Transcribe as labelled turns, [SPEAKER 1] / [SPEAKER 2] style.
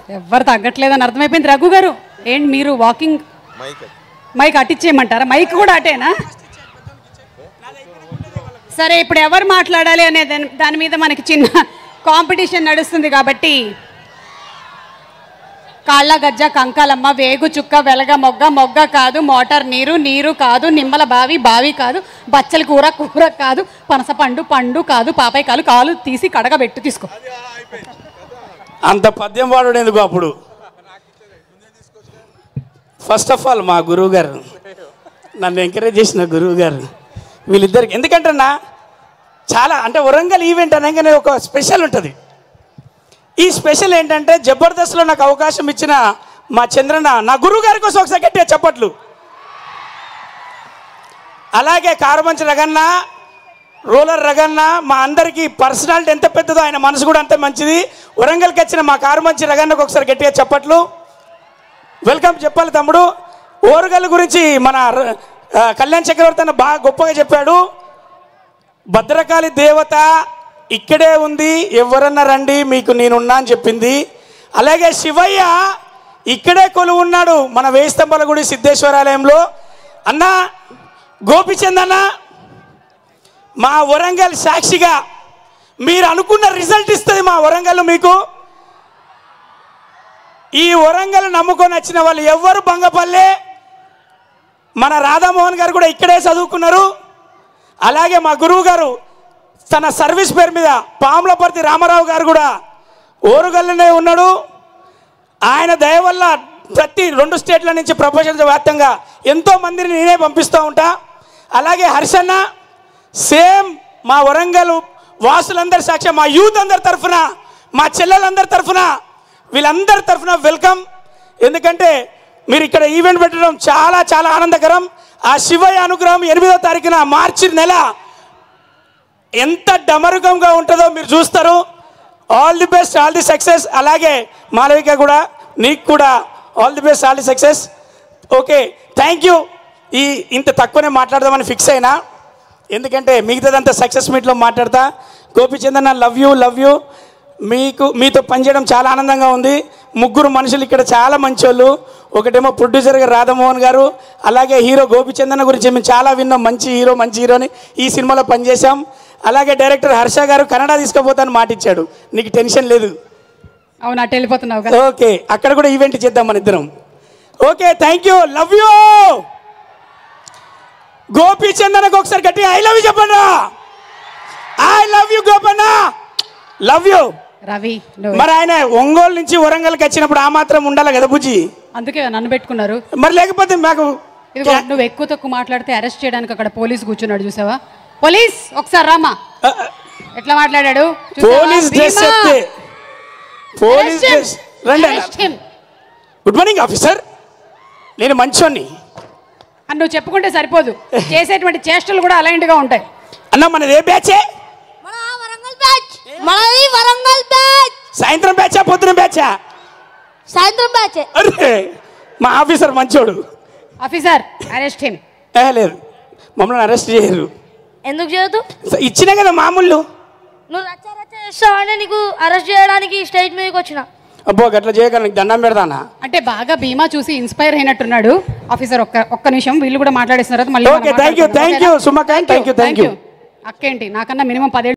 [SPEAKER 1] ఎవ్వరు తగ్గట్లేదని అర్థమైపోయింది రఘు గారు ఏంటి మీరు వాకింగ్ మైక్ అట్టిచ్చేయమంటారా మైక్ కూడా అటేనా సరే ఇప్పుడు ఎవరు మాట్లాడాలి అనే దాని దాని మీద మనకి చిన్న కాంపిటీషన్ నడుస్తుంది కాబట్టి కాళ్ళ గజ్జ కంకాలమ్మ వేగు చుక్క వెలగ మొగ్గ మొగ్గ కాదు మోటార్ నీరు నీరు కాదు నిమ్మల బావి బావి కాదు బచ్చల కూర కూర కాదు పనస పండు పండు కాదు పాపాయి కాలు కాలు తీసి కడగబెట్టు తీసుకో
[SPEAKER 2] అంత పద్యం వాడు ఎందుకు అప్పుడు ఫస్ట్ ఆఫ్ ఆల్ మా గురువు గారు నన్ను ఎంకరేజ్ చేసిన గురువు గారు వీళ్ళిద్దరికి ఎందుకంటే నా చాలా అంటే వరంగల్ ఈవెంట్ అనగానే ఒక స్పెషల్ ఉంటుంది ఈ స్పెషల్ ఏంటంటే జబర్దస్త్లో నాకు అవకాశం ఇచ్చిన మా చంద్రన్న నా గురువు గారి కోసం ఒకసారి గట్టిగా చెప్పట్లు అలాగే కారుమంచి రగన్న రోలర్ రగన్న మా అందరికీ పర్సనాలిటీ ఎంత పెద్దదో ఆయన మనసు కూడా అంతే మంచిది వరంగల్కి వచ్చిన మా కారుమంచి రగన్నకు ఒకసారి గట్టిగా చెప్పట్లు వెల్కమ్ చెప్పాలి తమ్ముడు ఓరుగల్ గురించి మన ర- ఆ, కళ్యాణ్ చక్రవర్తి అన్న బాగా గొప్పగా చెప్పాడు భద్రకాళి దేవత ఇక్కడే ఉంది ఎవరన్నా రండి మీకు నేనున్నా అని చెప్పింది అలాగే శివయ్య ఇక్కడే కొలువు ఉన్నాడు మన వేయి స్తంభాల గుడి సిద్ధేశ్వరాలయంలో అన్న గోపిచంద్ అన్న మా వరంగల్ సాక్షిగా మీరు అనుకున్న రిజల్ట్ ఇస్తుంది మా వరంగల్ మీకు ఈ వరంగల్ నమ్ముకొని వచ్చిన వాళ్ళు ఎవ్వరు బంగపల్లె మన రాధామోహన్ గారు కూడా ఇక్కడే చదువుకున్నారు అలాగే మా గురువు గారు తన సర్వీస్ పేరు మీద పాములపర్తి రామారావు గారు కూడా ఓరుగల్లనే ఉన్నాడు ఆయన దయ వల్ల ప్రతి రెండు స్టేట్ల నుంచి ప్రపంచ వ్యాప్తంగా ఎంతో మందిని నేనే పంపిస్తూ ఉంటా అలాగే హర్షన్న సేమ్ మా వరంగల్ వాసులందరి సాక్ష్యం మా యూత్ అందరి తరఫున మా చెల్లెలందరి తరఫున వీళ్ళందరి తరఫున వెల్కమ్ ఎందుకంటే మీరు ఇక్కడ ఈవెంట్ పెట్టడం చాలా చాలా ఆనందకరం ఆ శివయ్య అనుగ్రహం ఎనిమిదో తారీఖున మార్చి నెల ఎంత డమరుకంగా ఉంటుందో మీరు చూస్తారు all the best all the success అలాగే మాలవిక కూడా నీకు కూడా all the best all the success okay thank you ఈ ఇంత తక్కువనే మాట్లాడదామని ఫిక్స్ అయినా ఎందుకంటే మిగతాదంతా సక్సెస్ మీట్లో మాట్లాడతా గోపిచందన్ లవ్ యూ లవ్ యూ మీకు మీతో పనిచేయడం చాలా ఆనందంగా ఉంది ముగ్గురు మనుషులు ఇక్కడ చాలా మంచోళ్ళు ఒకటేమో ప్రొడ్యూసర్గా రాధామోహన్ గారు అలాగే హీరో గోపిచందన్ గురించి మేము చాలా విన్నాం మంచి హీరో మంచి హీరోని ఈ సినిమాలో పనిచేశాం అలాగే డైరెక్టర్ హర్ష గారు కన్నడ తీసుకుపోతాను మాట ఇచ్చాడు నీకు టెన్షన్ లేదు
[SPEAKER 1] అవును అటు వెళ్ళిపోతున్నావు కదా
[SPEAKER 2] ఓకే అక్కడ కూడా ఈవెంట్ చేద్దాం మన ఇద్దరం okay thank you love you Gopi చందనకు ఒకసారి గట్టిగా ఐ లవ్ యూ చెప్పండి I love you Gopanna love you
[SPEAKER 1] Ravi నువ్వు
[SPEAKER 2] మరి ఆయన ఒంగోలు నుంచి వరంగల్కి వచ్చినప్పుడు ఆ మాత్రం ఉండాలి కదా బుజ్జి
[SPEAKER 1] అందుకే నన్ను పెట్టుకున్నారు
[SPEAKER 2] మరి లేకపోతే మాకు
[SPEAKER 1] ఇదిగో నువ్వు ఎక్కువ తక్కువ మాట్లాడితే అరెస్ట్ చేయడానికి అక్కడ పోలీస్ కూర్చున్నాడు చూసావా పోలీస్ ఒకసారి రామా
[SPEAKER 2] ఆ, ఆ,
[SPEAKER 1] ఎట్లా మాట్లాడాడు చూసావా?
[SPEAKER 2] Police dress
[SPEAKER 1] Bhima!
[SPEAKER 2] చెప్తే పోలీస్
[SPEAKER 1] Arrest him!
[SPEAKER 2] డ్రెస్ రండి అన్న.
[SPEAKER 1] Arrest him!
[SPEAKER 2] Good morning officer నేను మంచోన్ని
[SPEAKER 1] అని నువ్వు చెప్పుకుంటే సరిపోదు చేసేటువంటి చేష్టలు కూడా అలాంటిగా ఉంటాయి
[SPEAKER 2] అన్న మనది ఏ బ్యాచే
[SPEAKER 3] మన వరంగల్ బ్యాచ్ మనది వరంగల్ బ్యాచ్
[SPEAKER 2] సాయంత్రం బ్యాచా పొద్దున బ్యాచా
[SPEAKER 3] సాయంత్రం బ్యాచ్
[SPEAKER 2] అరే మా ఆఫీసర్ మంచోడు
[SPEAKER 1] ఆఫీసర్ అరెస్ట్ హిమ్
[SPEAKER 2] ఏ లేదు మమ్మల్ని అరెస్ట్ చేయరు
[SPEAKER 3] ఎందుకు చేయదు
[SPEAKER 2] ఇచ్చినా కదా మామూలు
[SPEAKER 3] నువ్వు రచ్చ రచ్చ చేస్తావంటే నీకు అరెస్ట్ చేయడానికి స్టేజ్ మీదకి వచ్చిన
[SPEAKER 2] అబ్బో గట్ల చేయక నీకు దండం పెడతానా
[SPEAKER 1] అంటే బాగా బీమా చూసి ఇన్స్పైర్ అయినట్టున్నాడు ఆఫీసర్ ఒక్క ఒక్క నిమిషం వీళ్ళు కూడా మాట్లాడేసిన తర్వాత మళ్ళీ మనం
[SPEAKER 2] Okay, thank you,
[SPEAKER 1] మాట్లాడుకుందాం.
[SPEAKER 2] thank you,
[SPEAKER 1] ఓకేనా?
[SPEAKER 2] సుమక్క,
[SPEAKER 1] Thank
[SPEAKER 2] thank you, thank you.
[SPEAKER 1] అక్కేంటి నాకన్నా మినిమం పదేళ్ళు